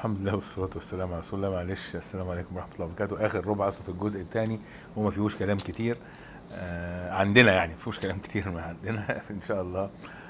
الحمد لله والصلاة والسلام على رسول الله معلش السلام عليكم ورحمة الله وبركاته آخر ربع أصل في الجزء الثاني وما فيهوش كلام كتير آه عندنا يعني فيهوش كلام كتير ما عندنا إن شاء الله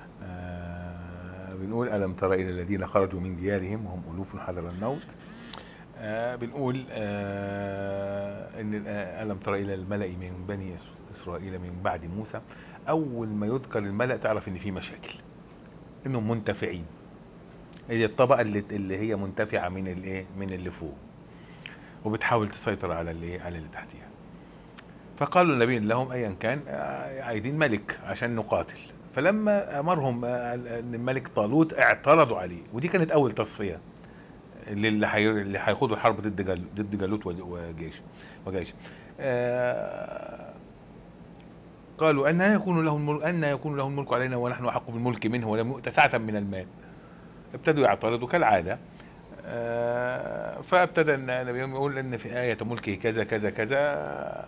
آه بنقول ألم تر إلى الذين خرجوا من ديارهم وهم ألوف حذر الموت آه بنقول آه إن آه ألم تر إلى الملأ من بني إسرائيل من بعد موسى أول ما يذكر الملأ تعرف إن في مشاكل إنهم منتفعين هي الطبقة اللي, اللي هي منتفعة من الايه من اللي فوق وبتحاول تسيطر على اللي على اللي تحتها فقالوا النبي لهم ايا كان عايزين ملك عشان نقاتل فلما امرهم ان الملك طالوت اعترضوا عليه ودي كانت اول تصفية اللي حي... اللي هيخوضوا الحرب ضد جل... ضد جالوت وجيش وجيش آه... قالوا ان يكون له الملك ان يكون له الملك علينا ونحن احق بالملك منه ولم يؤت سعة من المال ابتدوا يعترضوا كالعادة آه فابتدى النبي يقول ان في آية ملكه كذا كذا كذا آه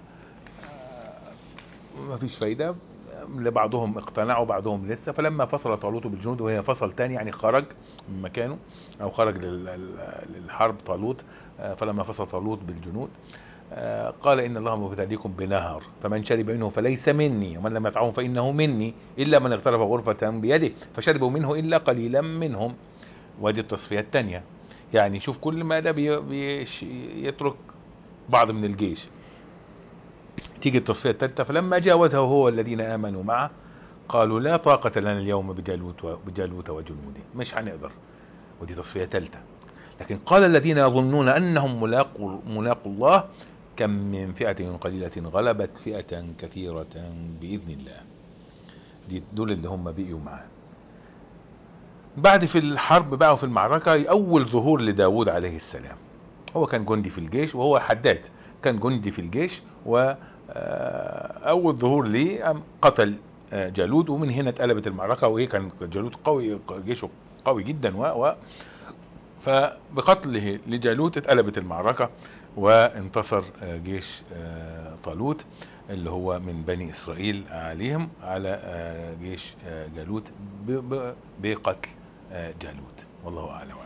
ما فيش فايدة لبعضهم اقتنعوا بعضهم لسه فلما فصل طالوت بالجنود وهي فصل تاني يعني خرج من مكانه او خرج للحرب طالوت آه فلما فصل طالوت بالجنود قال إن الله مبتليكم بنهر فمن شرب منه فليس مني ومن لم يطعمه فإنه مني إلا من اغترف غرفة بيده فشربوا منه إلا قليلا منهم ودي التصفية الثانية يعني شوف كل ما ده بي بي يترك بعض من الجيش تيجي التصفية الثالثة فلما جاوزه هو الذين آمنوا معه قالوا لا طاقة لنا اليوم بجالوت بجالوت وجنوده مش هنقدر ودي تصفية ثالثة لكن قال الذين يظنون أنهم ملاقوا ملاقوا الله كم من فئة قليلة غلبت فئة كثيرة بإذن الله دي دول اللي هم بقيوا معاه بعد في الحرب بقى وفي المعركة أول ظهور لداود عليه السلام هو كان جندي في الجيش وهو حداد كان جندي في الجيش وأول ظهور ليه قتل جالوت ومن هنا اتقلبت المعركة وإيه كان جالوت قوي جيشه قوي جدا و فبقتله لجالوت اتقلبت المعركة وانتصر جيش طالوت اللي هو من بني اسرائيل عليهم على جيش جالوت بقتل جالوت والله اعلم